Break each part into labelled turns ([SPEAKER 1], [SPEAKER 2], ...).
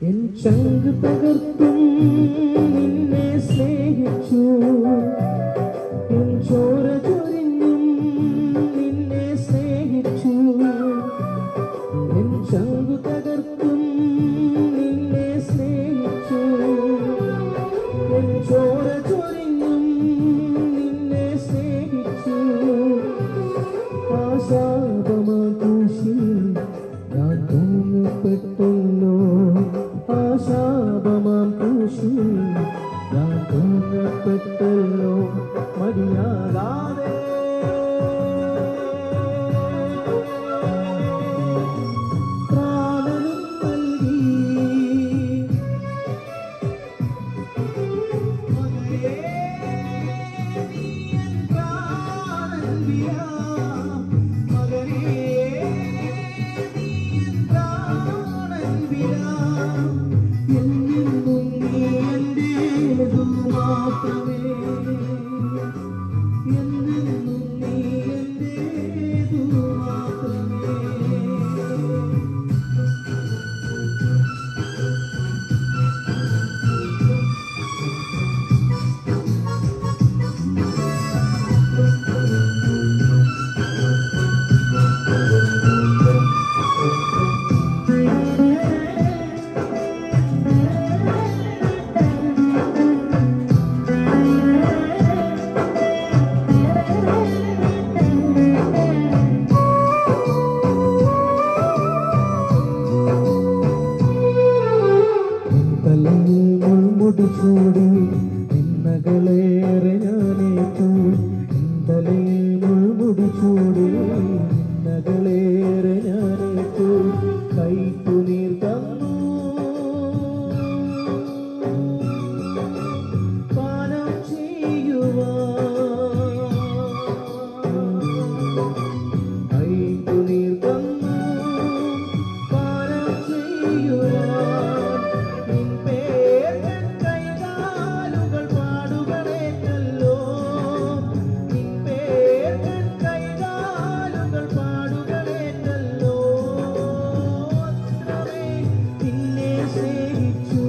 [SPEAKER 1] N ചങ്ക് തകർത്തും നിന്നെ സ്നേഹിച്ചു N ചോര ചൊരിഞ്ഞും നിന്നെ സ്നേഹിച്ചു എൻ ചങ്കു തകർത്തും നിന്നെ സ്നേഹിച്ചു എൻ ചോര ചൊരിഞ്ഞും നിന്നെ സ്നേഹിച്ചു ആശാപമാകൂശി ഞാൻ തൂങ്ങപ്പെട്ടല്ലോ ആശാപമാം കൂശി ഞാൻ തൂങ്ങപ്പെട്ടല്ലോ മതിയാകാതെ പ്രാണനും നൽകി തലയിൽ മുൾമുടി ചൂടി നിന്നകളേറെ ഞാനേറ്റു തലയിൽ മുൾമുടി ചൂടി നിന്നകളേറെ ഞാനേറ്റു കൈക്കുനീർ തന്നു പാനം ചെയ്യുവാൻ കൈക്കുനീർ തന്നു പാനം ചെയ്യുവാൻ നിൻ പേർ ഞാൻ കൈകാലുകൾ പാടുകളേറ്റല്ലോ നിൻ പേർ ഞാൻ കൈകാലുകൾ പാടുകളേറ്റല്ലോ അത്രമേ നിന്നെ സ്നേഹിച്ചു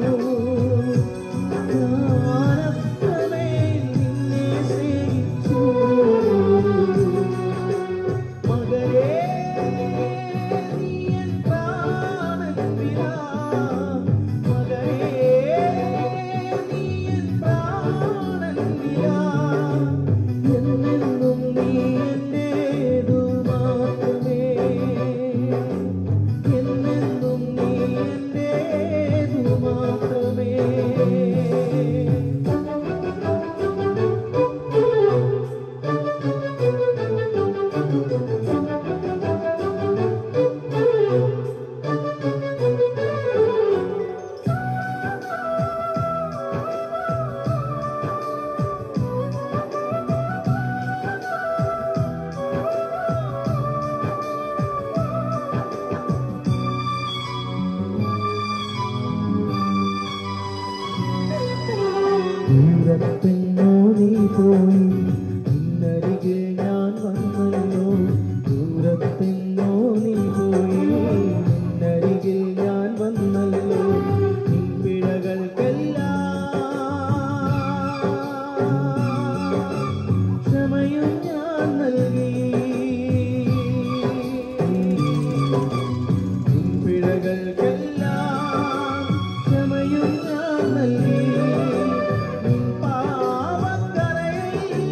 [SPEAKER 1] ഞാനത്രമേ നിന്നെ സ്നേഹിച്ചു മകരേ നീ എൻ പ്രാണൻവിലാ മകരേ നീ എൻ പ്രാണൻവിലാ എന്നെന്നും നീ എന്റേതു മാത്രമേ എന്നെന്നും നീ എന്റേതു മാത്രമേ ദൂരത്തെങ്ങോ നീ പോയി നിന്നരികെ ഞാൻ വന്നല്ലോ ദൂരത്തെങ്ങോ നീ പോയി നിന്നരികിൽ ഞാൻ വന്നല്ലോ നിൻപിഴകൾക്കെല്ലാം ക്ഷമയും ഞാൻ നൽകി നിൻപിഴകൾക്കെല്ലാം ക്ഷമയും ഞാൻ നൽകി നിൻ പാവക്കരയിൽ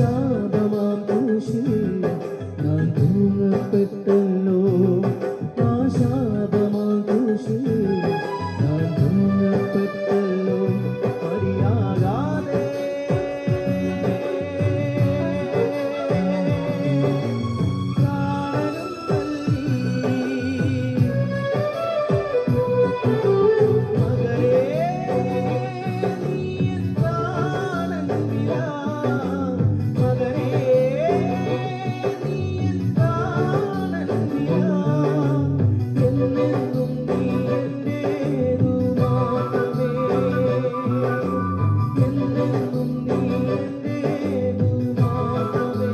[SPEAKER 1] ശാപമാം ക്രൂശിൽ ഞാൻ തൂങ്ങപ്പെട്ടല്ലോ ആ ശാപമാം ക്രൂശിൽ ഞാൻ തൂങ്ങപ്പെട്ടല്ലോ മടിയാകാതെ പ്രാണനും നൽകി മകരേ നീ പ്രാണനില്ല മകരേ നീ പ്രാണനില്ല എന്നെന്നും നീ എന്റേതു മാത്രമേ എന്നെന്നും നീ എന്റേതു മാത്രമേ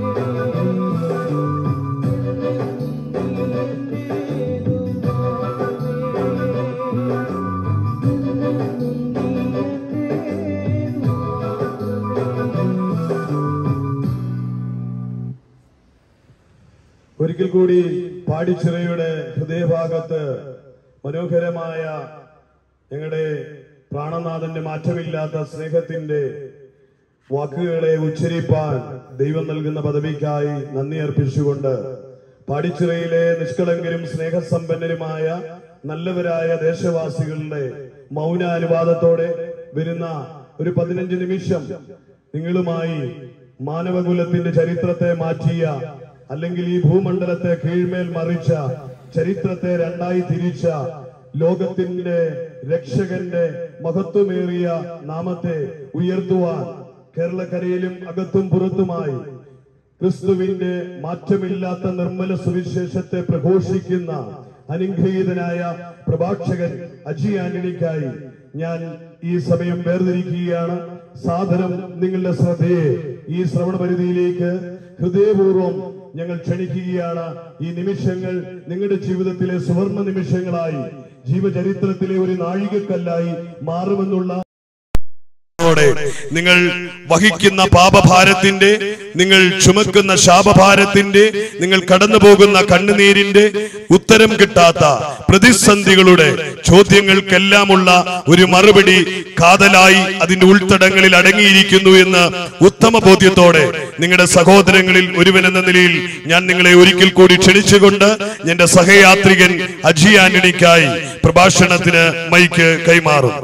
[SPEAKER 2] ഒരിക്കൽ കൂടി പാടിച്ചിറയുടെ ഹൃദയഭാഗത്ത് മനോഹരമായ ഞങ്ങളുടെ പ്രാണനാഥന്റെ മാറ്റമില്ലാത്ത സ്നേഹത്തിന്റെ വാക്കുകളെ ഉച്ചരിപ്പാൻ ദൈവം നൽകുന്ന പദവിക്കായി നന്ദി അർപ്പിച്ചുകൊണ്ട് പാടിച്ചിറയിലെ നിഷ്കളങ്കരും സ്നേഹസമ്പന്നരുമായ നല്ലവരായ ദേശവാസികളുടെ മൗനാനുവാദത്തോടെ വരുന്ന ഒരു പതിനഞ്ച് നിമിഷം നിങ്ങളുമായി മാനവകുലത്തിന്റെ ചരിത്രത്തെ മാറ്റിയ അല്ലെങ്കിൽ ഈ ഭൂമണ്ഡലത്തെ കീഴ്മേൽ മറിച്ച ചരിത്രത്തെ രണ്ടായി തിരിച്ച ലോകത്തിന്റെ രക്ഷകന്റെ മഹത്വമേറിയ നാമത്തെ ഉയർത്തുവാൻ കേരളക്കരയിലും അകത്തും പുറത്തുമായി ക്രിസ്തുവിന്റെ മാറ്റമില്ലാത്ത നിർമ്മല സുവിശേഷത്തെ പ്രഘോഷിക്കുന്ന അനുഗ്രഹീതനായ പ്രഭാഷകൻ അജി ആന്റണിക്കായി ഞാൻ ഈ സമയം വേർതിരിക്കുകയാണ് സാധനം നിങ്ങളുടെ ശ്രദ്ധയെ ഈ ശ്രവണ പരിധിയിലേക്ക് ഹൃദയപൂർവ്വം ഞങ്ങൾ ക്ഷണിക്കുകയാണ് ഈ നിമിഷങ്ങൾ നിങ്ങളുടെ ജീവിതത്തിലെ സുവർണ നിമിഷങ്ങളായി ജീവചരിത്രത്തിലെ ഒരു നാഴികക്കല്ലായി മാറുമെന്നുള്ള
[SPEAKER 3] ോടെ നിങ്ങൾ വഹിക്കുന്ന പാപഭാരത്തിന്റെ നിങ്ങൾ ചുമക്കുന്ന ശാപഭാരത്തിന്റെ നിങ്ങൾ കടന്നു പോകുന്ന കണ്ണുനീരിന്റെ ഉത്തരം കിട്ടാത്ത പ്രതിസന്ധികളുടെ ചോദ്യങ്ങൾക്കെല്ലാമുള്ള ഒരു മറുപടി കാതലായി അതിന്റെ ഉൾത്തടങ്ങളിൽ അടങ്ങിയിരിക്കുന്നു എന്ന് ഉത്തമ ബോധ്യത്തോടെ നിങ്ങളുടെ സഹോദരങ്ങളിൽ ഒരുവനെന്ന നിലയിൽ ഞാൻ നിങ്ങളെ ഒരിക്കൽ കൂടി ക്ഷണിച്ചുകൊണ്ട് എന്റെ സഹയാത്രികൻ അജി ആന്റണിക്കായി പ്രഭാഷണത്തിന് മൈക്ക് കൈമാറും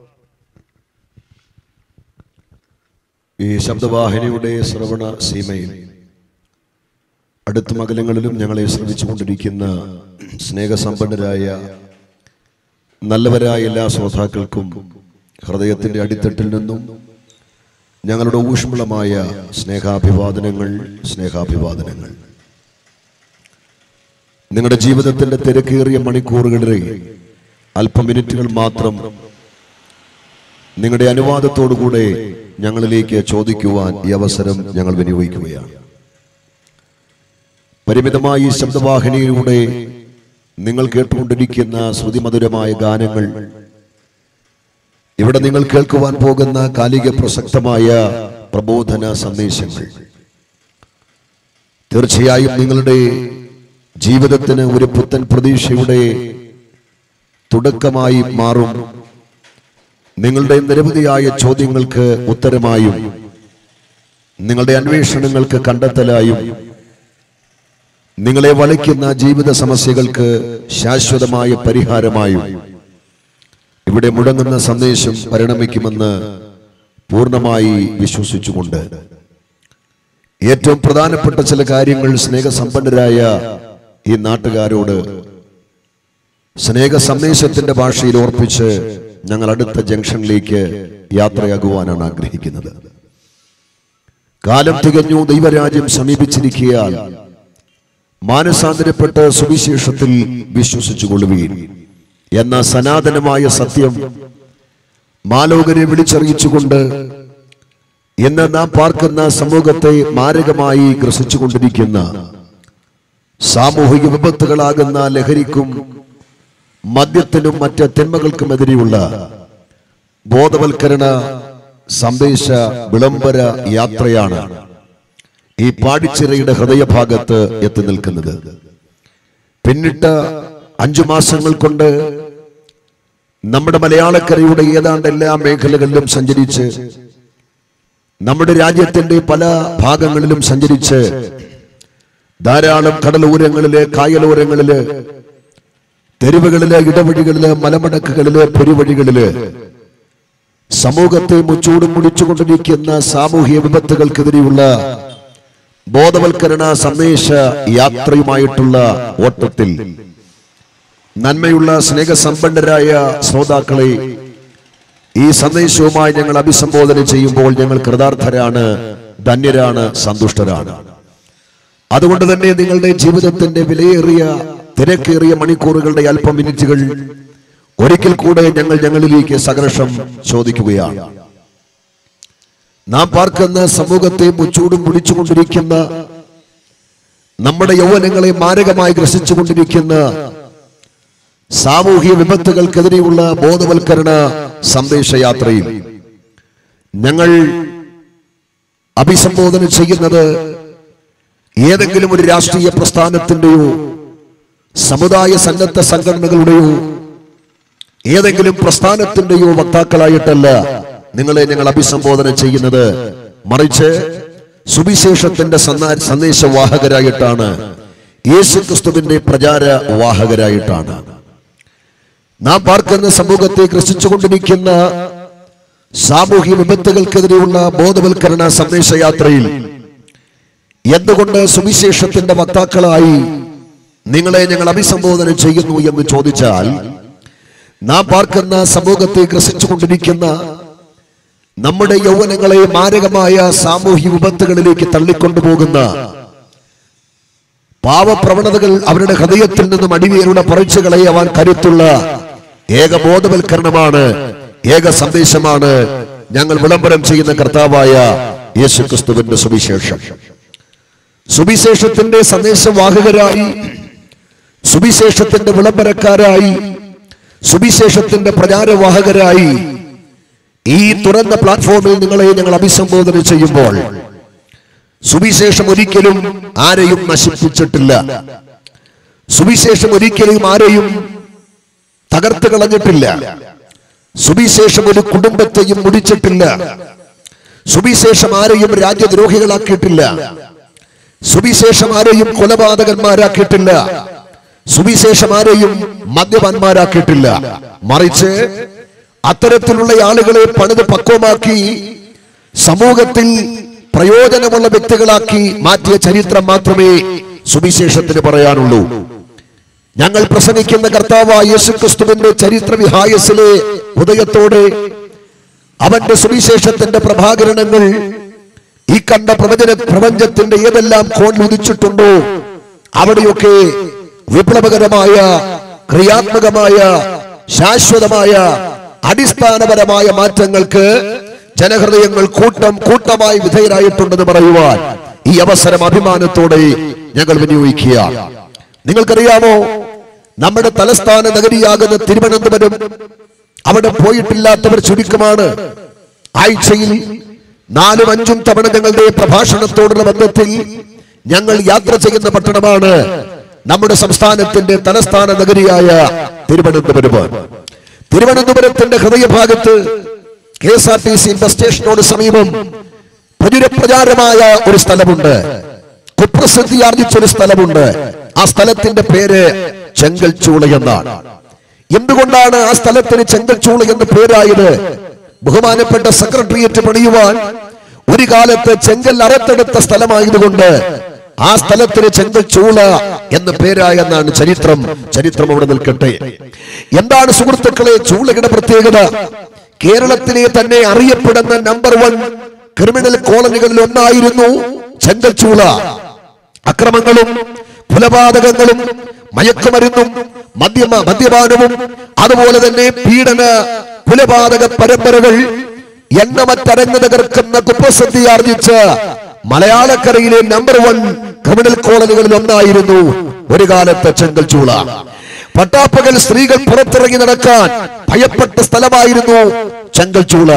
[SPEAKER 4] ഈ ശബ്ദവാഹിനിയുടെ ശ്രവണ സീമയിൽ അടുത്ത മകലങ്ങളിലും ഞങ്ങളെ ശ്രമിച്ചുകൊണ്ടിരിക്കുന്ന സ്നേഹസമ്പന്നരായ നല്ലവരായ എല്ലാ ശ്രോതാക്കൾക്കും ഹൃദയത്തിന്റെ അടിത്തട്ടിൽ നിന്നും ഞങ്ങളുടെ ഊഷ്മളമായ സ്നേഹാഭിവാദനങ്ങൾ സ്നേഹാഭിവാദനങ്ങൾ നിങ്ങളുടെ ജീവിതത്തിന്റെ തിരക്കേറിയ മണിക്കൂറുകളിലെ അല്പം മിനിറ്റുകൾ മാത്രം നിങ്ങളുടെ അനുവാദത്തോടുകൂടെ ഞങ്ങളിലേക്ക് ചോദിക്കുവാൻ ഈ അവസരം ഞങ്ങൾ വിനിയോഗിക്കുകയാണ് പരിമിതമായ ഈ ശബ്ദവാഹിനിയിലൂടെ നിങ്ങൾ കേട്ടുകൊണ്ടിരിക്കുന്ന ശ്രുതിമധുരമായ ഗാനങ്ങൾ ഇവിടെ നിങ്ങൾ കേൾക്കുവാൻ പോകുന്ന കാലിക പ്രസക്തമായ പ്രബോധന സന്ദേശങ്ങൾ തീർച്ചയായും നിങ്ങളുടെ ജീവിതത്തിന് ഒരു പുത്തൻ പ്രതീക്ഷയുടെ തുടക്കമായി മാറും നിങ്ങളുടെ നിരവധിയായ ചോദ്യങ്ങൾക്ക് ഉത്തരമായും നിങ്ങളുടെ അന്വേഷണങ്ങൾക്ക് കണ്ടെത്തലായും നിങ്ങളെ വലയ്ക്കുന്ന ജീവിത സമസ്യകൾക്ക് ശാശ്വതമായ പരിഹാരമായും ഇവിടെ മുടങ്ങുന്ന സന്ദേശം പരിണമിക്കുമെന്ന് പൂർണ്ണമായി വിശ്വസിച്ചുകൊണ്ട് ഏറ്റവും പ്രധാനപ്പെട്ട ചില കാര്യങ്ങൾ സ്നേഹസമ്പന്നരായ ഈ നാട്ടുകാരോട് സ്നേഹ സന്ദേശത്തിന്റെ ഭാഷയിൽ ഓർപ്പിച്ച് ഞങ്ങൾ അടുത്ത ജംഗ്ഷനിലേക്ക് യാത്രയാകുവാനാണ് ആഗ്രഹിക്കുന്നത് കാലം തികഞ്ഞു ദൈവരാജ്യം സമീപിച്ചിരിക്കയാൽ മാനസാന്തരപ്പെട്ട് സുവിശേഷത്തിൽ വിശ്വസിച്ചുകൊള്ളുകയും എന്ന സനാതനമായ സത്യം മാലോകരെ വിളിച്ചറിയിച്ചുകൊണ്ട് ഇന്ന് നാം പാർക്കുന്ന സമൂഹത്തെ മാരകമായി ഗ്രസിച്ചുകൊണ്ടിരിക്കുന്ന സാമൂഹിക വിപത്തുകളാകുന്ന ലഹരിക്കും മദ്യത്തിനും മറ്റ് തിന്മകൾക്കുമെതിരെയുള്ള ബോധവൽക്കരണ സന്ദേശ വിളംബര യാത്രയാണ് ഈ പാടിച്ചിറയുടെ ഹൃദയഭാഗത്ത് എത്തി നിൽക്കുന്നത് പിന്നിട്ട അഞ്ചു മാസങ്ങൾ കൊണ്ട് നമ്മുടെ മലയാളക്കരയുടെ ഏതാണ്ട് എല്ലാ മേഖലകളിലും സഞ്ചരിച്ച് നമ്മുടെ രാജ്യത്തിന്റെ പല ഭാഗങ്ങളിലും സഞ്ചരിച്ച് ധാരാളം കടലോരങ്ങളില് കായലോരങ്ങളില് തെരുവുകളില് ഇടവഴികളില് മലമടക്കുകളില് പെരുവഴികളില് സമൂഹത്തെ മുച്ചൂടും മുടിച്ചുകൊണ്ടിരിക്കുന്ന സാമൂഹിക വിപത്തുകൾക്കെതിരെയുള്ള ബോധവൽക്കരണ സന്ദേശ യാത്രയുമായിട്ടുള്ള ഓട്ടത്തിൽ നന്മയുള്ള സ്നേഹസമ്പന്നരായ ശ്രോതാക്കളെ ഈ സന്ദേശവുമായി ഞങ്ങൾ അഭിസംബോധന ചെയ്യുമ്പോൾ ഞങ്ങൾ കൃതാർത്ഥരാണ് ധന്യരാണ് സന്തുഷ്ടരാണ് അതുകൊണ്ട് തന്നെ നിങ്ങളുടെ ജീവിതത്തിന്റെ വിലയേറിയ തിരക്കേറിയ മണിക്കൂറുകളുടെ അല്പം മിനിറ്റുകൾ ഒരിക്കൽ കൂടെ ഞങ്ങൾ ഞങ്ങളിലേക്ക് സഹർഷം ചോദിക്കുകയാണ് നാം പാർക്കുന്ന സമൂഹത്തെ മുച്ചൂടും പിടിച്ചുകൊണ്ടിരിക്കുന്ന നമ്മുടെ യൗവനങ്ങളെ മാരകമായി ഗ്രസിച്ചുകൊണ്ടിരിക്കുന്ന സാമൂഹിക വിപത്തുകൾക്കെതിരെയുള്ള ബോധവൽക്കരണ സന്ദേശയാത്രയിൽ ഞങ്ങൾ അഭിസംബോധന ചെയ്യുന്നത് ഏതെങ്കിലും ഒരു രാഷ്ട്രീയ പ്രസ്ഥാനത്തിന്റെയോ സമുദായ സന്നദ്ധ സംഘടനകളുടെയോ ഏതെങ്കിലും പ്രസ്ഥാനത്തിന്റെയോ വക്താക്കളായിട്ടല്ല നിങ്ങളെ ഞങ്ങൾ അഭിസംബോധന ചെയ്യുന്നത് മറിച്ച് സുവിശേഷത്തിന്റെ സന്ദ- സന്ദേശവാഹകരായിട്ടാണ് യേശു ക്രിസ്തുവിന്റെ പ്രചാര വാഹകരായിട്ടാണ് നാം പാർക്കുന്ന സമൂഹത്തെ ഗ്രസിച്ചുകൊണ്ടിരിക്കുന്ന സാമൂഹ്യ വിപത്തുകൾക്കെതിരെയുള്ള ബോധവൽക്കരണ സന്ദേശയാത്രയിൽ എന്തുകൊണ്ട് സുവിശേഷത്തിന്റെ വക്താക്കളായി നിങ്ങളെ ഞങ്ങൾ അഭിസംബോധന ചെയ്യുന്നു എന്ന് ചോദിച്ചാൽ നാം പാർക്കുന്ന സമൂഹത്തെ ഗ്രസിച്ചുകൊണ്ടിരിക്കുന്ന നമ്മുടെ യൗവനങ്ങളെ മാരകമായ സാമൂഹ്യ വിപത്തുകളിലേക്ക് തള്ളിക്കൊണ്ടുപോകുന്ന പാവപ്രവണതകൾ അവരുടെ ഹൃദയത്തിൽ നിന്നും അടിവേരുടെ പറിച്ചു കളയുവാൻ കരുത്തുള്ള ഏക ബോധവൽക്കരണമാണ് ഏക സന്ദേശമാണ് ഞങ്ങൾ വിളംബരം ചെയ്യുന്ന കർത്താവായ യേശു ക്രിസ്തുവിന്റെ സുവിശേഷം സുവിശേഷത്തിന്റെ സന്ദേശവാഹകരായി സുവിശേഷത്തിന്റെ വിളംബരക്കാരായി സുവിശേഷത്തിന്റെ പ്രചാരവാഹകരായി ഈ തുറന്ന പ്ലാറ്റ്ഫോമിൽ നിങ്ങളെ ഞങ്ങൾ അഭിസംബോധന ചെയ്യുമ്പോൾ സുവിശേഷം ഒരിക്കലും ആരെയും നശിപ്പിച്ചിട്ടില്ല സുവിശേഷം ഒരിക്കലും ആരെയും തകർത്ത് കളഞ്ഞിട്ടില്ല സുവിശേഷം ഒരു കുടുംബത്തെയും മുടിച്ചിട്ടില്ല സുവിശേഷം ആരെയും രാജ്യദ്രോഹികളാക്കിയിട്ടില്ല സുവിശേഷം ആരെയും കൊലപാതകന്മാരാക്കിയിട്ടില്ല സുവിശേഷം ആരെയും മദ്യപാന്മാരാക്കിയിട്ടില്ല മറിച്ച് അത്തരത്തിലുള്ള ആളുകളെ പണിത് പക്വമാക്കി സമൂഹത്തിൽ പ്രയോജനമുള്ള വ്യക്തികളാക്കി മാറ്റിയ ചരിത്രം മാത്രമേ സുവിശേഷത്തിന് പറയാനുള്ളൂ ഞങ്ങൾ പ്രസംഗിക്കുന്ന കർത്താവായ യേശുക്രിസ്തുവിന്റെ ചരിത്ര വിഹായസിലെ ഉദയത്തോടെ അവന്റെ സുവിശേഷത്തിന്റെ പ്രഭാകരണങ്ങൾ ഈ കണ്ട പ്രവചന പ്രപഞ്ചത്തിന്റെ ഏതെല്ലാം കോണിൽ ഉദിച്ചിട്ടുണ്ടോ അവിടെയൊക്കെ വിപ്ലവകരമായ ക്രിയാത്മകമായ ശാശ്വതമായ അടിസ്ഥാനപരമായ മാറ്റങ്ങൾക്ക് ജനഹൃദയങ്ങൾ കൂട്ടം കൂട്ടമായി വിധേയരായിട്ടുണ്ടെന്ന് പറയുവാൻ ഈ അവസരം അഭിമാനത്തോടെ ഞങ്ങൾ വിനിയോഗിക്കുക നിങ്ങൾക്കറിയാമോ നമ്മുടെ തലസ്ഥാന നഗരിയാകുന്ന തിരുവനന്തപുരം അവിടെ പോയിട്ടില്ലാത്തവർ ചുരുക്കമാണ് ആഴ്ചയിൽ നാലും അഞ്ചും തവണ ഞങ്ങളുടെ പ്രഭാഷണത്തോടുള്ള ബന്ധത്തിൽ ഞങ്ങൾ യാത്ര ചെയ്യുന്ന പട്ടണമാണ് നമ്മുടെ സംസ്ഥാനത്തിന്റെ തലസ്ഥാന നഗരിയായ തിരുവനന്തപുരം തിരുവനന്തപുരത്തിന്റെ ഹൃദയഭാഗത്ത് K S R T C bus സ്റ്റേഷനോട് സമീപം പ്രചുരപ്രചാരമായ ഒരു സ്ഥലമുണ്ട് കുപ്രസിദ്ധി ആർജിച്ച ഒരു സ്ഥലമുണ്ട് ആ സ്ഥലത്തിന്റെ പേര് ചെങ്കൽച്ചൂള എന്നാണ് എന്തുകൊണ്ടാണ് ആ സ്ഥലത്തിന് ചെങ്കൽച്ചൂള എന്ന് പേരായത് ബഹുമാനപ്പെട്ട സെക്രട്ടേറിയറ്റ് പണിയുവാൻ ഒരു കാലത്ത് ചെങ്കൽ അറത്തെടുത്ത സ്ഥലമായതുകൊണ്ട് ആ സ്ഥലത്തിന് ചെങ്കൽ ചൂള എന്ന് പേരായെന്നാണ് ചരിത്രം ചരിത്രം അവിടെ നിൽക്കട്ടെ എന്താണ് സുഹൃത്തുക്കളെ ചൂളയുടെ പ്രത്യേകത കേരളത്തിലെ തന്നെ അറിയപ്പെടുന്ന നമ്പർ വൺ ക്രിമിനൽ കോളനികളിൽ ഒന്നായിരുന്നു ചെങ്കൽ ചൂള അക്രമങ്ങളും കൊലപാതകങ്ങളും മയക്കുമരുന്നും മദ്യമ മദ്യപാനവും അതുപോലെ തന്നെ പീഡന കൊലപാതക പരമ്പരകൾ എണ്ണമറ്റരങ്ങ് തകർക്കുന്ന കുപ്രസിദ്ധി ആർജിച്ച് മലയാളക്കരയിലെ നമ്പർ വൺ ക്രിമിനൽ കോളനികളിൽ ഒന്നായിരുന്നു ഒരു കാലത്തെ ചെങ്കൽച്ചൂള പട്ടാപ്പകൽ സ്ത്രീകൾ പുറത്തിറങ്ങി നടക്കാൻ ഭയപ്പെട്ട സ്ഥലമായിരുന്നു ചെങ്കൽച്ചൂള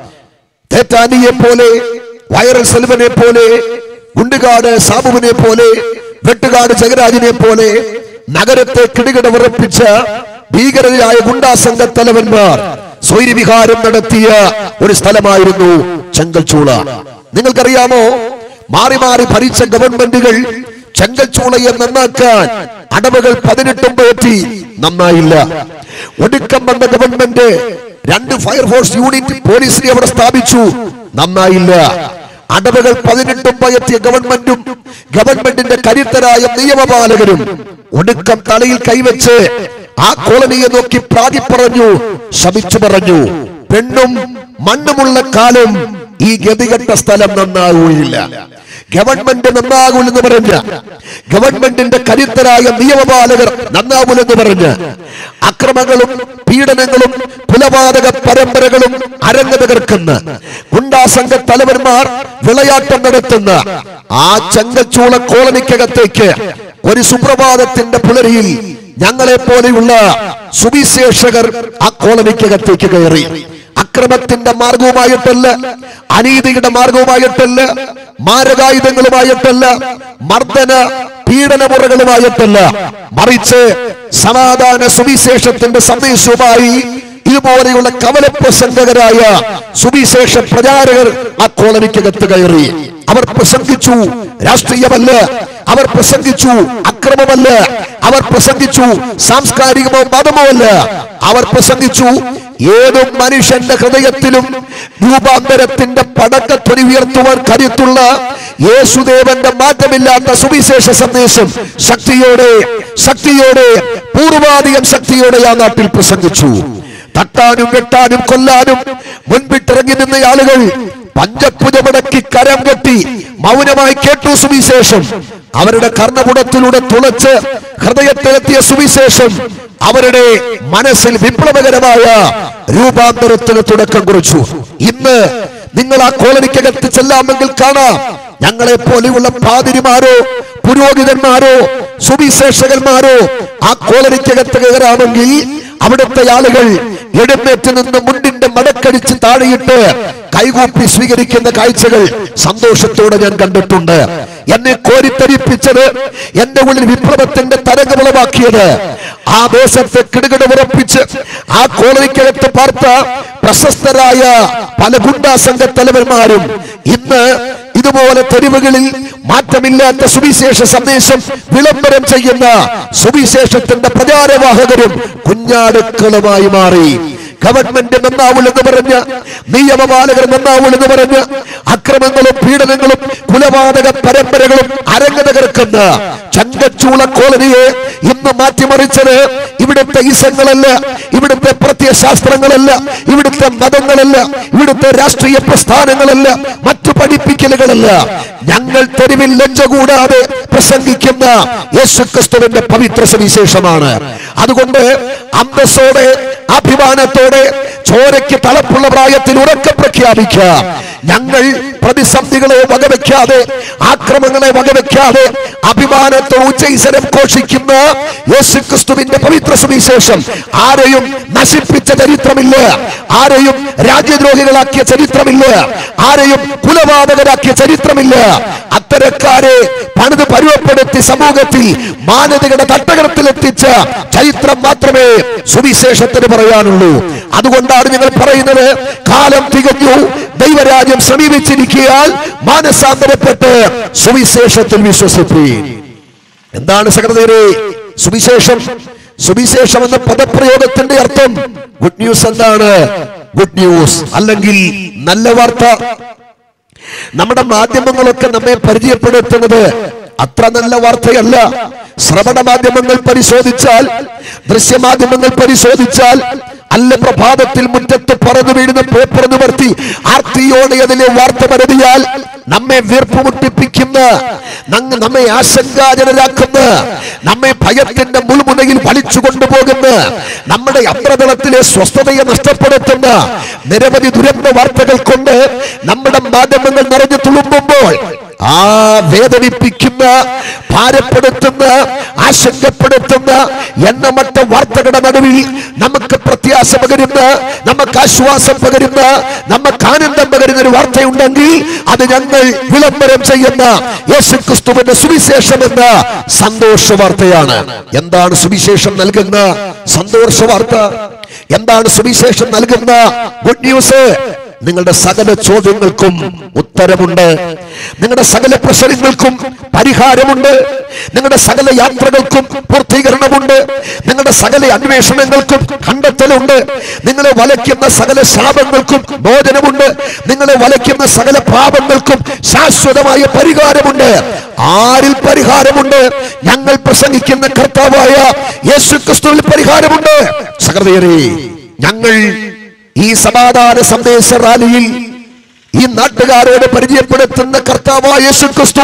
[SPEAKER 4] തേറ്റാനിയെ പോലെ വൈറൽ സെൽവനെ പോലെ ഗുണ്ടുകാട് സാബുവിനെ പോലെ വെട്ടുകാട് ജഗരാജിനെ പോലെ നഗരത്തെ കിടുകിട വിറപ്പിച്ച ഭീകരരായ ഗുണ്ടാ സംഘ തലവന്മാർ സ്വൈര്യവിഹാരം നടത്തിയ ഒരു സ്ഥലമായിരുന്നു ചെങ്കൽച്ചൂള നിങ്ങൾക്കറിയാമോ മാറി മാറി ഭരിച്ച ഗവൺമെന്റുകൾ ചെങ്കൽച്ചൂളയെ നന്നാക്കാൻ അടവുകൾ പതിനെട്ടും പയറ്റി നന്നായില്ല ഒടുക്കം വന്ന ഗവൺമെന്റ് രണ്ട് ഫയർഫോഴ്സ് യൂണിറ്റ് പോലീസിനെ അവിടെ സ്ഥാപിച്ചു നന്നായില്ല അടവുകൾ പതിനെട്ടും പയറ്റിയ ഗവൺമെന്റും ഗവൺമെന്റിന്റെ കരുത്തരായ നിയമപാലകരും ഒടുക്കം തലയിൽ കൈവച്ച് ആ കോളനിയെ നോക്കി പ്രാതി പറഞ്ഞു ശപിച്ചു പറഞ്ഞു പെണ്ണും മണ്ണുമുള്ള കാലം ഈ ഗതികെട്ട സ്ഥലം നന്നാകുകയില്ല ഗവൺമെന്റ് നന്നാകൂലെന്ന് പറഞ്ഞ് ഗവൺമെന്റിന്റെ കരുത്തരായ നിയമപാലകർ നന്നാകൂലെന്ന് പറഞ്ഞ് അക്രമങ്ങളും പീഡനങ്ങളും കുലപാതക പരമ്പരകളും അരങ്ങ് തകർക്കുന്ന ഗുണ്ടാസംഘ തലവന്മാർ വിളയാട്ടം നടത്തുന്ന ആ ചങ്കച്ചൂള കോളനിക്കകത്തേക്ക് ഒരു സുപ്രഭാതത്തിന്റെ പുലരിയിൽ ഞങ്ങളെ പോലെയുള്ള സുവിശേഷകർ ആ കോളനിക്കകത്തേക്ക് കയറി അക്രമത്തിന്റെ മാർഗവുമായിട്ടല്ല അനീതിയുടെ മാർഗവുമായിട്ടല്ല മാരകായുധങ്ങളുമായിട്ടല്ല മർദ്ദന പീഡനമുറകളുമായിട്ടല്ല മറിച്ച് സമാധാന സുവിശേഷത്തിന്റെ സന്ദേശവുമായി ഇതുപോലെയുള്ള കവലപ്രസംഗകരായ സുവിശേഷ പ്രചാരകർ ആ കോളനിക്കകത്ത് കയറി അവർ പ്രസംഗിച്ചു രാഷ്ട്രീയമല്ല അവർ പ്രസംഗിച്ചു അക്രമമല്ല അവർ പ്രസംഗിച്ചു സാംസ്കാരികമോ മതമോ അല്ല അവർ പ്രസംഗിച്ചു ഏതും മനുഷ്യന്റെ ഹൃദയത്തിലും രൂപാന്തരത്തിന്റെ പടക്കത്തൊലി ഉയർത്തുവാൻ കരുത്തുള്ള യേശുദേവന്റെ മാറ്റമില്ലാത്ത സുവിശേഷ സന്ദേശം ശക്തിയോടെ ശക്തിയോടെ പൂർവാധികം ശക്തിയോടെ ആ നാട്ടിൽ പ്രസംഗിച്ചു തട്ടാനും വെട്ടാനും കൊല്ലാനും മുൻപിട്ടിറങ്ങി നിന്ന ആളുകൾ പഞ്ചപ്പുജമടക്കി കരം കെട്ടി മൗനമായി കേട്ടു സുവിശേഷം അവരുടെ കർണപുടത്തിലൂടെ തുളച്ച് ഹൃദയത്തിലെത്തിയ സുവിശേഷം അവരുടെ മനസ്സിൽ വിപ്ലവകരമായ രൂപാന്തരത്തിന് തുടക്കം കുറിച്ചു ഇന്ന് നിങ്ങൾ ആ കോളനിക്കകത്ത് ചെല്ലാമെങ്കിൽ കാണാം ഞങ്ങളെ പോലെയുള്ള പാതിരിമാരോ പുരോഹിതന്മാരോ സുവിശേഷകന്മാരോ ആ കോളനിക്കകത്ത് കയറാമെങ്കിൽ അവിടുത്തെ ആളുകൾ എഴുന്നേറ്റ് നിന്ന് മുണ്ടിന്റെ മടക്കടിച്ച് താഴെയിട്ട് കൈകൂപ്പി സ്വീകരിക്കുന്ന കാഴ്ചകൾ സന്തോഷത്തോടെ ഞാൻ കണ്ടിട്ടുണ്ട് എന്നെ കോരിത്തരിപ്പിച്ചത് എന്റെ ഉള്ളിൽ വിപ്ലവത്തിന്റെ തരംഗമുളവാക്കിയത് ആ ദേശത്തെ കിടുകിട ഉറപ്പിച്ച് ആ കോളനിക്കകത്ത് പാർത്ത പ്രശസ്തരായ പല ഗുണ്ടാ സംഘ തലവന്മാരും ഇന്ന് ഇതുപോലെ തെരുവുകളിൽ മാറ്റമില്ലാത്ത സുവിശേഷ സന്ദേശം വിളംബരം ചെയ്യുന്ന സുവിശേഷത്തിന്റെ പ്രചാരവാഹകരും കുഞ്ഞാടുക്കളുമായി മാറി ഗവൺമെന്റ് നന്നാവുള്ളെന്ന് പറഞ്ഞ് നിയമപാലകർ നന്നാവുള്ളെന്ന് പറഞ്ഞ് അക്രമങ്ങളും പീഡനങ്ങളും കുലപാതക പരമ്പരകളും അരങ്ങ് തകർക്കുന്ന ചങ്കച്ചൂള കോളനിയെ ഇന്ന് മാറ്റിമറിച്ചത് ഇവിടുത്തെ ഈസങ്ങളല്ല ഇവിടുത്തെ പ്രത്യയശാസ്ത്രങ്ങളല്ല ഇവിടുത്തെ മതങ്ങളല്ല ഇവിടുത്തെ രാഷ്ട്രീയ പ്രസ്ഥാനങ്ങളല്ല മറ്റു പഠിപ്പിക്കലുകളല്ല ഞങ്ങൾ തെരുവിൽ ലജ്ജ കൂടാതെ പ്രസംഗിക്കുന്ന യേശുക്രിസ്തുവിന്റെ പവിത്ര സുവിശേഷമാണ് അതുകൊണ്ട് അന്തസ്സോടെ അഭിമാനത്തോടെ ചോരയ്ക്ക് തളപ്പുള്ള പ്രായത്തിൽ ഉറക്കെ പ്രഖ്യാപിക്കുക ഞങ്ങൾ പ്രതിസന്ധികളെ വകവെക്കാതെ ആക്രമങ്ങളെ വകവെക്കാതെ അഭിമാനത്തോടെ ഉച്ചൈസരം ഘോഷിക്കുന്ന യേശുക്രിസ്തുവിന്റെ പവിത്ര സുവിശേഷം ആരെയും നശിപ്പിച്ച ചരിത്രമില്ല ആരെയും രാജ്യദ്രോഹികളാക്കിയ ചരിത്രമില്ല ആരെയും കുലപാതകരാക്കിയ ചരിത്രമില്ല അത്തരക്കാരെ പണിത് പരുവപ്പെടുത്തി സമൂഹത്തിൽ മാനവികയുടെ തട്ടകടത്തിലെത്തിച്ച ചരിത്രം മാത്രമേ സുവിശേഷത്തിന് പറയാനുള്ളൂ അതുകൊണ്ടാണ് ഞങ്ങൾ പറയുന്നത് കാലം തികഞ്ഞു ദൈവരാജ്യം സമീപിച്ചിരിക്കിയാൽ മാനസാന്തരപ്പെട്ട് സുവിശേഷത്തിൽ വിശ്വസിപ്പീൻ എന്താണ് സഹൃദയരെ സുവിശേഷം സുവിശേഷം എന്ന പദപ്രയോഗത്തിന്റെ അർത്ഥം ഗുഡ് ന്യൂസ് എന്താണ് ഗുഡ് ന്യൂസ് അല്ലെങ്കിൽ നല്ല വാർത്ത നമ്മുടെ മാധ്യമങ്ങളൊക്കെ നമ്മെ പരിചയപ്പെടുത്തുന്നത് അത്ര നല്ല വാർത്തയല്ല ശ്രവണ മാധ്യമങ്ങൾ പരിശോധിച്ചാൽ ദൃശ്യമാധ്യമങ്ങൾ പരിശോധിച്ചാൽ അല്ല പ്രഭാതത്തിൽ മുറ്റത്ത് പറന്നു വീഴുന്ന പേപ്പർ നിവർത്തി ആർത്തിയോടെ അതിലെ വാർത്ത പരതിയാൽ നമ്മെ വീർപ്പുമുട്ടിപ്പിക്കുന്ന നങ്ങ് നമ്മെ ആശങ്കാജനരാക്കുന്ന നമ്മെ ഭയത്തിന്റെ മുൾമുനയിൽ വലിച്ചു കൊണ്ടുപോകുന്ന നമ്മുടെ അന്തരതലത്തിലെ സ്വസ്ഥതയെ നഷ്ടപ്പെടുത്തുന്ന നിരവധി ദുരന്ത വാർത്തകൾ കൊണ്ട് നമ്മുടെ മാധ്യമങ്ങൾ നിറഞ്ഞു തുളുമ്പുമ്പോൾ ആ വേദനിപ്പിക്കുന്ന ഭാരപ്പെടുത്തുന്ന ആശങ്കപ്പെടുത്തുന്ന എണ്ണമറ്റ വാർത്തകളുടെ നടുവിൽ നമുക്ക് പ്രത്യാശ പകരുന്ന നമുക്ക് ആശ്വാസം പകരുന്ന നമുക്ക് ആനന്ദം പകരുന്ന ഒരു വാർത്തയുണ്ടെങ്കിൽ അത് ഞങ്ങൾ വിളംബരം ചെയ്യുന്ന യേശു ക്രിസ്തുവിന്റെ സുവിശേഷം എന്ന സന്തോഷ വാർത്തയാണ് എന്താണ് സുവിശേഷം നൽകുന്ന സന്തോഷ വാർത്ത എന്താണ് സുവിശേഷം നൽകുന്ന ഗുഡ് ന്യൂസ് നിങ്ങളുടെ സകല ചോദ്യങ്ങൾക്കും ഉത്തരമുണ്ട് നിങ്ങളുടെ സകല പ്രശ്നങ്ങൾക്കും പരിഹാരമുണ്ട് നിങ്ങളുടെ സകല യാത്രകൾക്കും പൂർത്തീകരണമുണ്ട് നിങ്ങളുടെ സകല അന്വേഷണങ്ങൾക്കും കണ്ടെത്തലുണ്ട് നിങ്ങളെ വലയ്ക്കുന്ന സകല ശാപങ്ങൾക്കും മോചനമുണ്ട് നിങ്ങളെ വലയ്ക്കുന്ന സകല പാപങ്ങൾക്കും ശാശ്വതമായ പരിഹാരമുണ്ട് ആരിൽ പരിഹാരമുണ്ട് ഞങ്ങൾ പ്രസംഗിക്കുന്ന കർത്താവായ യേശു ക്രിസ്തുവിൽ പരിഹാരമുണ്ട് സഹൃദയരെ ഞങ്ങൾ ഈ സമാധാന സന്ദേശ റാലിയിൽ ഈ നാട്ടുകാരോട് പരിചയപ്പെടുത്തുന്ന കർത്താവായ യേശു ക്രിസ്തു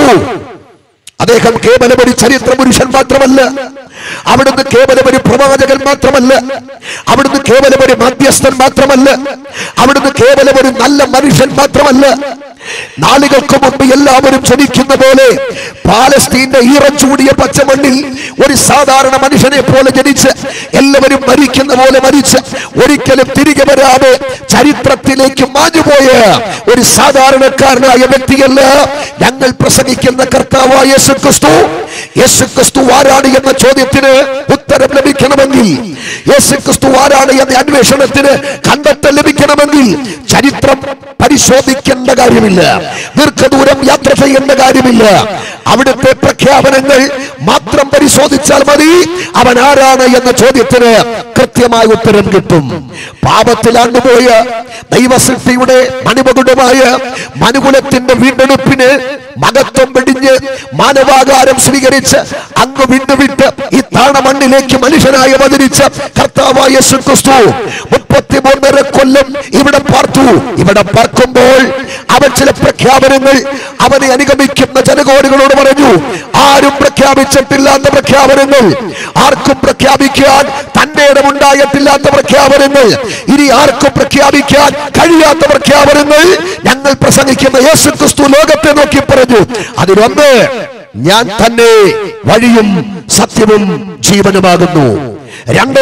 [SPEAKER 4] അദ്ദേഹം കേവലം ഒരു ചരിത്ര പുരുഷൻ മാത്രമല്ല അവിടുന്ന് കേവലം ഒരു പ്രവാചകൻ മാത്രമല്ല അവിടുന്ന് കേവലം ഒരു മധ്യസ്ഥൻ മാത്രമല്ല അവിടുന്ന് കേവലം ഒരു നല്ല മനുഷ്യൻ മാത്രമല്ല നാളുകൾക്ക് മുമ്പ് എല്ലാവരും ജനിക്കുന്ന പോലെ പാലസ്തീന്റെ ഈറം ചൂടിയ പച്ചമണ്ണിൽ ഒരു സാധാരണ മനുഷ്യനെ പോലെ ജനിച്ച് എല്ലാവരും മരിക്കുന്ന പോലെ മരിച്ച് ഒരിക്കലും തിരികെ വരാതെ ചരിത്രത്തിലേക്ക് മാഞ്ഞുപോയ ഒരു സാധാരണക്കാരനായ വ്യക്തിയല്ല ഞങ്ങൾ പ്രസംഗിക്കുന്ന കർത്താവായ യേശു ക്രിസ്തു യേശു ക്രിസ്തു ആരാണ് എന്ന ചോദ്യത്തിന് ഉത്തരം ലഭിക്കണമെങ്കിൽ യേശു ക്രിസ്തു ആരാണ് എന്ന അന്വേഷണത്തിന് കണ്ടെത്തൽ ലഭിക്കണമെങ്കിൽ ചരിത്രം പരിശോധിക്കേണ്ട കാര്യമില്ല ദീർഘദൂരം യാത്ര ചെയ്യേണ്ട കാര്യമില്ല അവിടുത്തെ പ്രഖ്യാപനങ്ങൾ മാത്രം പരിശോധിച്ചാൽ മതി അവൻ ആരാണ് എന്ന ചോദ്യത്തിന് കൃത്യമായ ഉത്തരം കിട്ടും പാപത്തിലാണ്ടുപോയ ദൈവസൃഷ്ടിയുടെ മണിമകുടമായ മനുകുലത്തിന്റെ വീണ്ടെടുപ്പിന് മകത്വം വെടിഞ്ഞ് മാനവാകാരം സ്വീകരിച്ച് അങ്ങ് വിണ്ടുവിട്ട് ഈ താണ മണ്ണിലേക്ക് മനുഷ്യനായി അവതരിച്ച കർത്താവായ യേശു ക്രിസ്തു മുപ്പത്തിമൂന്നര കൊല്ലം ഇവിടെ പാർത്തു ഇവിടെ പാർക്കുമ്പോൾ അവൻ ചില പ്രഖ്യാപനങ്ങൾ അവനെ അനുഗമിക്കുന്ന ജനകോടികളോട് പറഞ്ഞു ആരും പ്രഖ്യാപിച്ചിട്ടില്ലാത്ത പ്രഖ്യാപനങ്ങൾ ആർക്കും പ്രഖ്യാപിക്കാൻ തന്റെ ഇടമുണ്ടായിട്ടില്ലാത്ത പ്രഖ്യാപനങ്ങൾ ഇനി ആർക്കും പ്രഖ്യാപിക്കാൻ കഴിയാത്ത പ്രഖ്യാപനങ്ങൾ ഞങ്ങൾ പ്രസംഗിക്കുന്ന യേശു ക്രിസ്തു ലോകത്തെ നോക്കി പറഞ്ഞു അതിലൊന്ന് ഞാൻ തന്നെ വഴിയും സത്യവും ജീവനുമാകുന്നു രണ്ട്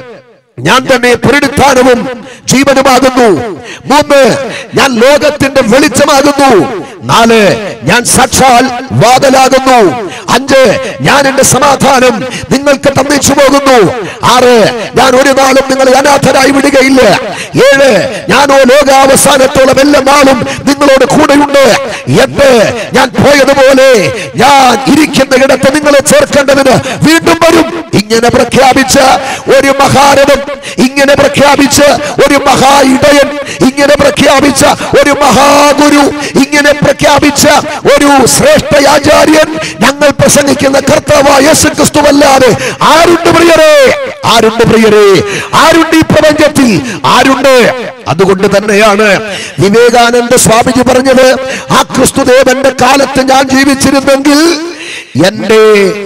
[SPEAKER 4] ഞാൻ തന്നെ പുനരുത്ഥാനവും ജീവനുമാകുന്നു മൂന്ന് ഞാൻ ലോകത്തിന്റെ വെളിച്ചമാകുന്നു നാല് ഞാൻ സാക്ഷാൽ വാതലാകുന്നു അഞ്ച് ഞാൻ എന്റെ സമാധാനം നിങ്ങൾക്ക് തന്നിച്ചു പോകുന്നു ആറ് ഞാൻ ഒരു നാളും നിങ്ങളെ അനാഥരായി വിടുകയില്ല ഏഴ് ഞാനോ ലോകാവസാനത്തോളം എല്ലാ നാളും നിങ്ങളോട് കൂടെയുണ്ട് എട്ട് ഞാൻ പോയതുപോലെ ഞാൻ ഇരിക്കുന്ന ഇടത്ത് നിങ്ങളെ ചേർക്കേണ്ടതിന് വീണ്ടും വരും ഇങ്ങനെ പ്രഖ്യാപിച്ച ഒരു മഹാരഥൻ ഇങ്ങനെ പ്രഖ്യാപിച്ച ഒരു മഹാ ഇടയൻ ഇങ്ങനെ പ്രഖ്യാപിച്ച ഒരു മഹാഗുരു ഇങ്ങനെ പ്രഖ്യാപിച്ച ഒരു ശ്രേഷ്ഠ ആചാര്യൻ ഞങ്ങൾ പ്രസംഗിക്കുന്ന കർത്താവായ യേശു ക്രിസ്തുവല്ലാതെ ആരുണ്ട് പ്രിയരേ ആരുണ്ട് പ്രിയരേ ആരുണ്ട് ഈ പ്രപഞ്ചത്തിൽ ആരുണ്ട് അതുകൊണ്ട് തന്നെയാണ് വിവേകാനന്ദ സ്വാമിജി പറഞ്ഞത് ആ ക്രിസ്തുദേവന്റെ കാലത്ത് ഞാൻ ജീവിച്ചിരുന്നെങ്കിൽ എന്റെ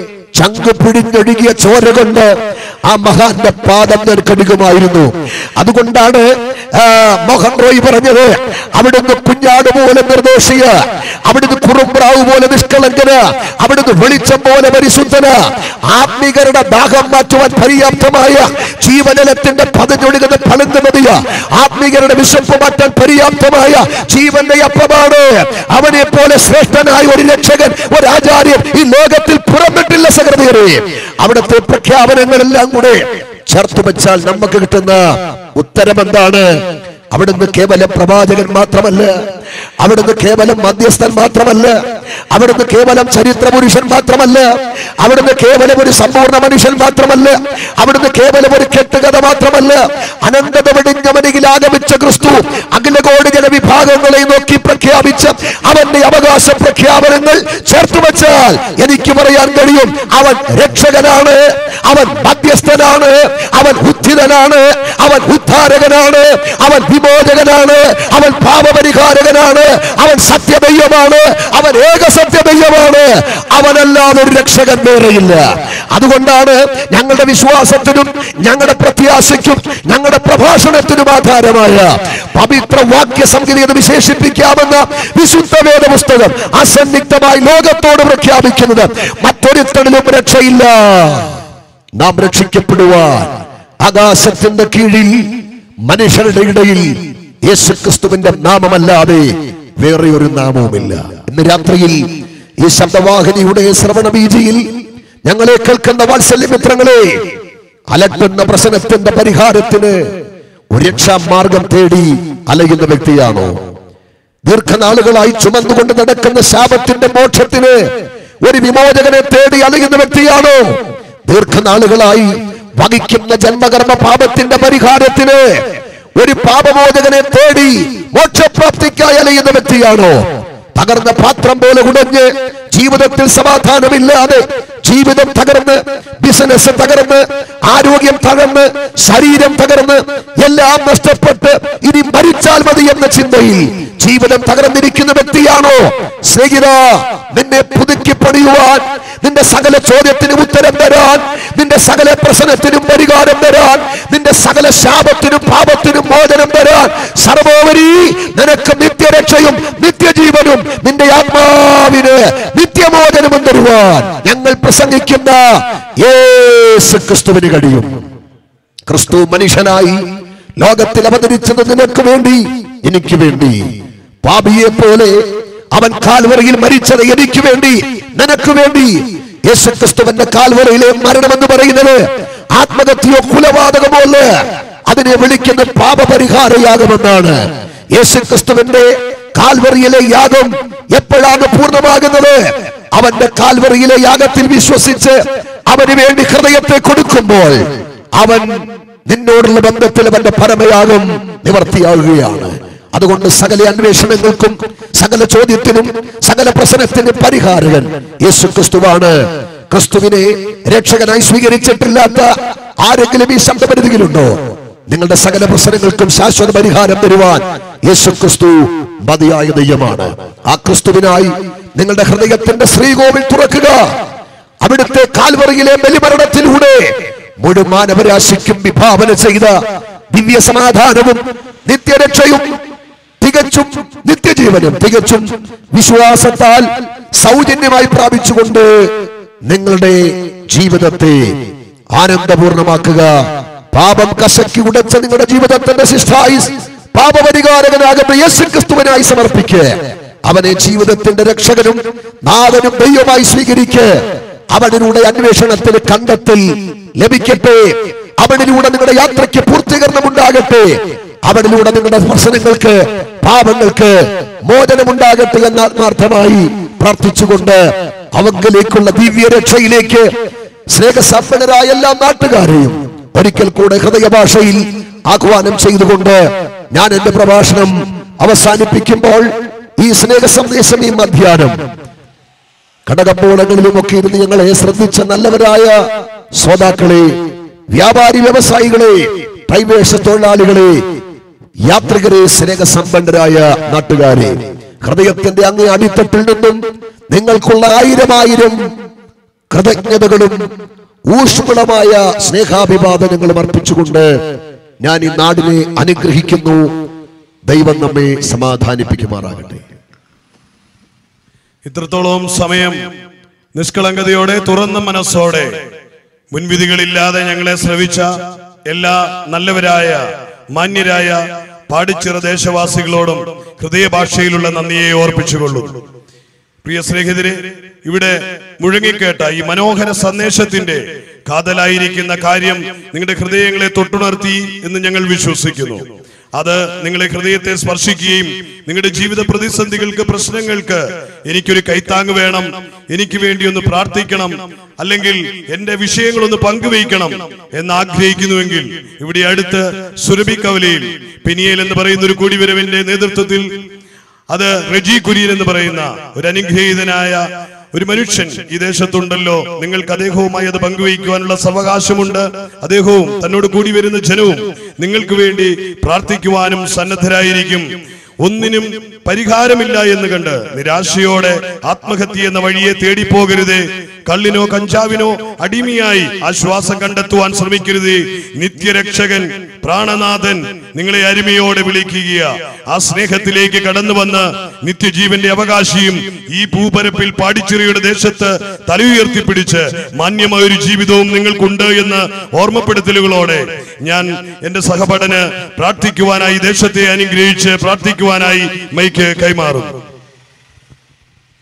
[SPEAKER 4] ചങ്ക് പിടിഞ്ഞൊഴുകിയ ചോര കൊണ്ട് ആ മഹാന്റെ പാദം ഞാൻ കടുകുമായിരുന്നു അതുകൊണ്ടാണ് ആ, മോഹൻ റോയ് പറഞ്ഞത് അവിടുന്ന് കുഞ്ഞാട് പോലെ നിർദ്ദേശിയ അവിടുന്ന് കുറുമ്പ്രാവ് പോലെ നിഷ്കളങ്കന് അവിടുന്ന് വെളിച്ചം പോലെ പരിശുദ്ധന് ആത്മീകരുടെ ദാഹം മാറ്റുവാൻ പര്യാപ്തമായ ജീവജലത്തിന്റെ പതഞ്ഞൊഴുകുന്ന പളുങ്ക് നദിയ ആത്മീകരുടെ വിശപ്പ് മാറ്റാൻ പര്യാപ്തമായ ജീവന്റെ അപ്പമാണ് അവനെ പോലെ ശ്രേഷ്ഠനായ ഒരു രക്ഷകൻ ഒരു ആചാര്യൻ ഈ ലോകത്തിൽ പുറന്നിട്ടില്ല സഹൃദയരെ അവിടുത്തെ പ്രഖ്യാപനങ്ങളെല്ലാം കൂടെ ചേർത്ത് വെച്ചാൽ നമുക്ക് കിട്ടുന്ന ഉത്തരം എന്താണ് അവിടുന്ന് കേവലം പ്രവാചകൻ മാത്രമല്ല അവിടുന്ന് കേവലം മധ്യസ്ഥൻ മാത്രമല്ല അവിടുന്ന് കേവലം ചരിത്ര പുരുഷൻ മാത്രമല്ല അവിടുന്ന് കേവലം ഒരു സമ്പൂർണ്ണ മനുഷ്യൻ മാത്രമല്ല അവിടുന്ന് കേവലം ഒരു കെട്ടുകഥ മാത്രമല്ല അനന്തത വെടിഞ്ഞവനിൽ ആഗമിച്ച ക്രിസ്തു അഖിലകോടി ജനവിഭാഗങ്ങളെ നോക്കി പ്രഖ്യാപിച്ച അവന്റെ അവകാശ പ്രഖ്യാപനങ്ങൾ ചേർത്ത് വെച്ചാൽ എനിക്ക് പറയാൻ കഴിയും അവൻ രക്ഷകനാണ് അവൻ മധ്യസ്ഥനാണ് അവൻ ഉദ്ധിതനാണ് അവൻ ഉദ്ധാരകനാണ് അവൻ വിമോചകനാണ് അവൻ പാപപരിഹാരകനാണ് അവൻ സത്യദൈവമാണ് അവൻ ഏക സത്യദൈവമാണ് അവനല്ലാതെ ഒരു രക്ഷകൻ വേറെയില്ല അതുകൊണ്ടാണ് ഞങ്ങളുടെ വിശ്വാസത്തിനും ഞങ്ങളുടെ പ്രത്യാശയ്ക്കും ഞങ്ങളുടെ പ്രഭാഷണത്തിനും ആധാരമായ പവിത്ര വാക്യ സംഗതി എന്ന് വിശേഷിപ്പിക്കാമെന്ന വിശുദ്ധ വേദ പുസ്തകം അസന്നിഗ്ധമായി ലോകത്തോട് പ്രഖ്യാപിക്കുന്നത് മറ്റൊരുത്തണിലും രക്ഷയില്ല നാം രക്ഷിക്കപ്പെടുവാൻ ആകാശത്തിന്റെ കീഴിൽ മനുഷ്യരുടെ ഇടയിൽ യേശുക്രിസ്തുവിന്റെ നാമമല്ലാതെ വേറെ ഒരു നാമവുമില്ല ഇന്ന് രാത്രിയിൽ ഈ ശബ്ദവാഹിനിയുടെ ശ്രവണ ബീജിയിൽ ഞങ്ങളെ കേൾക്കുന്ന വാത്സല്യമിത്രങ്ങളെ അലട്ടുന്ന പ്രശ്നത്തിന്റെ പരിഹാരത്തിന് ഒരു രക്ഷാമാർഗം തേടി അലയുന്ന വ്യക്തിയാണോ ദീർഘനാളുകളായി ചുമന്നുകൊണ്ട് നടക്കുന്ന ശാപത്തിന്റെ മോക്ഷത്തിന് ഒരു വിമോചകനെ തേടി അലയുന്ന വ്യക്തിയാണോ ദീർഘനാളുകളായി വഹിക്കുന്ന ജന്മകർമ്മ പാപത്തിന്റെ പരിഹാരത്തിന് ഒരു പാപമോചകനെ തേടി മോക്ഷപ്രാപ്തിക്കായി അലയുന്ന വ്യക്തിയാണോ തകർന്ന പാത്രം പോലെ ഉടഞ്ഞ് ജീവിതത്തിൽ സമാധാനമില്ലാതെ ജീവിതം തകർന്ന് ബിസിനസ് തകർന്ന് ആരോഗ്യം തകർന്ന് ശരീരം തകർന്ന് എല്ലാം നഷ്ടപ്പെട്ട് ഇനി മരിച്ചാൽ മതി എന്ന ചിന്തയിൽ ജീവിതം തകർന്നിരിക്കുന്ന വ്യക്തിയാണോ സ്നേഹിത നിന്നെ പുതുക്കി പണിയുവാൻ നിന്റെ സകല ചോദ്യത്തിന് ഉത്തരം തരാൻ നിന്റെ സകല പ്രശ്നത്തിനും പരിഹാരം തരാൻ നിന്റെ സകല ശാപത്തിനും പാപത്തിനും മോചനം തരാൻ സർവോപരി നിനക്ക് നിത്യരക്ഷയും നിത്യജീവനും നിന്റെ ആത്മാവിന് നിത്യമോചനവും തരുവാൻ ഞങ്ങൾ പ്രസംഗിക്കുന്ന യേശു ക്രിസ്തുവിന് കഴിയും ക്രിസ്തു മനുഷ്യനായി ലോകത്തിൽ അവതരിച്ചത് നിനക്ക് വേണ്ടി എനിക്ക് വേണ്ടി പാപിയെ പോലെ അവൻ കാൽവറയിൽ മരിച്ചത് എനിക്ക് വേണ്ടി നിനക്ക് വേണ്ടി യേശു ക്രിസ്തുവിന്റെ കാൽവറയിലെ മരണമെന്ന് പറയുന്നത് ആത്മഹത്യയോ കുലപാതകമോ അല്ല അതിനെ വിളിക്കുന്ന പാപപരിഹാരയാഗമെന്നാണ് യേശു ക്രിസ്തുവിന്റെ കാൽവറിയിലെ യാഗം എപ്പോഴാണ് പൂർണ്ണമാകുന്നത് അവന്റെ കാൽവറിയിലെ യാഗത്തിൽ വിശ്വസിച്ച് അവന് വേണ്ടി ഹൃദയത്തെ കൊടുക്കുമ്പോൾ അവൻ നിന്നോടുള്ള ബന്ധത്തിൽ അവന്റെ പരമയാഗം നിവർത്തിയാകുകയാണ് അതുകൊണ്ട് സകല അന്വേഷണങ്ങൾക്കും സകല ചോദ്യത്തിനും സകല പ്രശ്നത്തിനും പരിഹാരകൻ യേശു ക്രിസ്തുവാണ് ക്രിസ്തുവിനെ രക്ഷകനായി സ്വീകരിച്ചിട്ടില്ലാത്ത ആരെങ്കിലും ഈ ശബ്ദപരിധിയിലുണ്ടോ നിങ്ങളുടെ സകല പ്രശ്നങ്ങൾക്കും ശാശ്വത പരിഹാരം തരുവാൻ യേശു ക്രിസ്തു മതിയായ ദൈവമാണ് ആ ക്രിസ്തുവിനായി നിങ്ങളുടെ ഹൃദയത്തിന്റെ ശ്രീകോവിൽ തുറക്കുക അവിടുത്തെ കാൽവറിയിലെ ബലിമരണത്തിലൂടെ മുഴുവൻ മാനവരാശിക്കും വിഭാവന ചെയ്ത ദിവ്യ സമാധാനവും നിത്യരക്ഷയും തികച്ചും നിത്യജീവനും തികച്ചും വിശ്വാസത്താൽ സൗജന്യമായി പ്രാപിച്ചുകൊണ്ട് നിങ്ങളുടെ ജീവിതത്തെ ആനന്ദപൂർണമാക്കുക പാപം കശക്കി ഉടച്ച നിങ്ങളുടെ ജീവിതത്തിന്റെ ശിഷ്ടായുസ് പാപപരിഹാരകനാകുന്ന യേശു ക്രിസ്തുവിനായി സമർപ്പിക്കുക അവനെ ജീവിതത്തിന്റെ രക്ഷകനും നാഥനും ദൈവമായി സ്വീകരിക്ക് അവനിലൂടെ അന്വേഷണത്തിൽ കണ്ടെത്തൽ ലഭിക്കട്ടെ അവനിലൂടെ നിങ്ങളുടെ യാത്രയ്ക്ക് പൂർത്തീകരണം ഉണ്ടാകട്ടെ അവനിലൂടെ നിങ്ങളുടെ പ്രശ്നങ്ങൾക്ക് പാപങ്ങൾക്ക് മോചനമുണ്ടാകട്ടെ എന്ന് ആത്മാർത്ഥമായി പ്രാർത്ഥിച്ചുകൊണ്ട് അവങ്കിലേക്കുള്ള ദിവ്യ രക്ഷയിലേക്ക് സ്നേഹസമ്പന്നരായ എല്ലാ നാട്ടുകാരെയും ഒരിക്കൽ കൂടെ ഹൃദയഭാഷയിൽ ആഹ്വാനം ചെയ്തുകൊണ്ട് ഞാൻ എന്റെ പ്രഭാഷണം അവസാനിപ്പിക്കുമ്പോൾ ഈ സ്നേഹ സന്ദേശം ഈ മധ്യാനം കടകമ്പോളങ്ങളിലുമൊക്കെ ഇരുന്ന് ഞങ്ങളെ ശ്രദ്ധിച്ച നല്ലവരായ ശ്രോതാക്കളെ വ്യാപാരി വ്യവസായികളെ കൈവേഷ തൊഴിലാളികളെ യാത്രികരെ സ്നേഹസമ്പന്നരായ നാട്ടുകാരെ ഹൃദയത്തിന്റെ അങ്ങേ അടിത്തട്ടിൽ നിന്നും നിങ്ങൾക്കുള്ള ആയിരം ആയിരം കൃതജ്ഞതകളും ഊഷ്മളമായ സ്നേഹാഭിവാദനങ്ങളും അർപ്പിച്ചുകൊണ്ട് ഞാൻ ഈ നാടിനെ അനുഗ്രഹിക്കുന്നു ദൈവം നമ്മെ സമാധാനിപ്പിക്കുമാറാകട്ടെ
[SPEAKER 3] ഇത്രത്തോളം സമയം നിഷ്കളങ്കതയോടെ തുറന്ന മനസ്സോടെ മുൻവിധികളില്ലാതെ ഞങ്ങളെ ശ്രവിച്ച എല്ലാ നല്ലവരായ മാന്യരായ പാടിച്ചിറ ദേശവാസികളോടും ഹൃദയഭാഷയിലുള്ള നന്ദിയെ ഓർപ്പിച്ചുകൊള്ളുന്നു പ്രിയ സ്നേഹിതരെ ഇവിടെ മുഴങ്ങിക്കേട്ട ഈ മനോഹര സന്ദേശത്തിന്റെ കാതലായിരിക്കുന്ന കാര്യം നിങ്ങളുടെ ഹൃദയങ്ങളെ തൊട്ടുണർത്തി എന്ന് ഞങ്ങൾ വിശ്വസിക്കുന്നു അത് നിങ്ങളെ ഹൃദയത്തെ സ്പർശിക്കുകയും നിങ്ങളുടെ ജീവിത പ്രതിസന്ധികൾക്ക് പ്രശ്നങ്ങൾക്ക് എനിക്കൊരു കൈത്താങ് വേണം എനിക്ക് വേണ്ടി ഒന്ന് പ്രാർത്ഥിക്കണം അല്ലെങ്കിൽ എന്റെ വിഷയങ്ങളൊന്ന് പങ്കുവയ്ക്കണം എന്ന് ആഗ്രഹിക്കുന്നുവെങ്കിൽ ഇവിടെ അടുത്ത് സുരഭിക്കവലയിൽ പിനിയേൽ എന്ന് പറയുന്ന ഒരു കൂടിവരവിന്റെ നേതൃത്വത്തിൽ അത് റെജി കുര്യൻ എന്ന് പറയുന്ന ഒരു അനുഗ്രഹീതനായ ഒരു മനുഷ്യൻ ഈ ദേശത്തുണ്ടല്ലോ നിങ്ങൾക്ക് അദ്ദേഹവുമായി അത് പങ്കുവയ്ക്കുവാനുള്ള സാവകാശമുണ്ട് അദ്ദേഹവും തന്നോട് കൂടി വരുന്ന ജനവും നിങ്ങൾക്ക് വേണ്ടി പ്രാർത്ഥിക്കുവാനും സന്നദ്ധരായിരിക്കും ഒന്നിനും പരിഹാരമില്ല എന്ന് കണ്ട് നിരാശയോടെ ആത്മഹത്യ എന്ന വഴിയെ തേടിപ്പോകരുതേ കള്ളിനോ കഞ്ചാവിനോ അടിമയായി ആശ്വാസം കണ്ടെത്തുവാൻ ശ്രമിക്കരുത് നിത്യരക്ഷകൻ പ്രാണനാഥൻ നിങ്ങളെ അരുമയോടെ വിളിക്കുക ആ സ്നേഹത്തിലേക്ക് കടന്നു വന്ന് നിത്യജീവന്റെ അവകാശിയും ഈ ഭൂപരപ്പിൽ പാടിച്ചിറയുടെ ദേശത്ത് തലയുയർത്തിപ്പിടിച്ച് മാന്യമായ ഒരു ജീവിതവും നിങ്ങൾക്കുണ്ട് എന്ന് ഓർമ്മപ്പെടുത്തലുകളോടെ ഞാൻ എന്റെ സഹപഠന് പ്രാർത്ഥിക്കുവാനായി ദേശത്തെ അനുഗ്രഹിച്ച് പ്രാർത്ഥിക്കുവാനായി മൈക്ക് കൈമാറും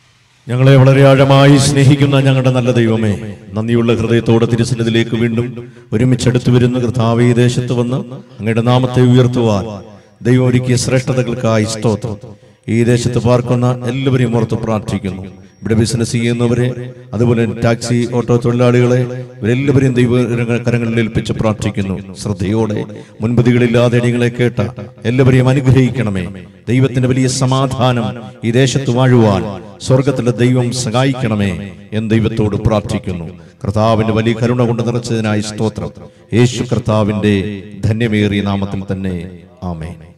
[SPEAKER 5] ഞങ്ങളെ വളരെ ആഴമായി സ്നേഹിക്കുന്ന ഞങ്ങളുടെ നല്ല ദൈവമേ നന്ദിയുള്ള ഹൃദയത്തോടെ തിരുസന്നിധിയിലേക്ക് വീണ്ടും ഒരുമിച്ചെടുത്തു വരുന്ന കർത്താവ് ഈ ദേശത്ത് വന്ന് അങ്ങയുടെ നാമത്തെ ഉയർത്തുവാൻ ദൈവം ഒരുക്കിയ ശ്രേഷ്ഠതകൾക്കായി സ്തോത്രം ഈ ദേശത്ത് പാർക്കുന്ന എല്ലാവരെയും ഓർത്ത് പ്രാർത്ഥിക്കുന്നു ഇവിടെ ബിസിനസ് ചെയ്യുന്നവരെ അതുപോലെ ടാക്സി ഓട്ടോ തൊഴിലാളികളെ ഇവരെല്ലാവരെയും ദൈവ കരങ്ങളിൽ ഏൽപ്പിച്ച് പ്രാർത്ഥിക്കുന്നു ശ്രദ്ധയോടെ മുൻപതികളില്ലാതെ അടികളെ കേട്ട എല്ലാവരെയും അനുഗ്രഹിക്കണമേ ദൈവത്തിന്റെ വലിയ സമാധാനം ഈ ദേശത്ത് വാഴുവാൻ സ്വർഗത്തിലെ ദൈവം സഹായിക്കണമേ എന്ന് ദൈവത്തോട് പ്രാർത്ഥിക്കുന്നു കർത്താവിന്റെ വലിയ കരുണ കൊണ്ട് നിറച്ചതിനായി സ്തോത്രം യേശു കർത്താവിന്റെ ധന്യമേറിയ നാമത്തിൽ തന്നെ ആമേൻ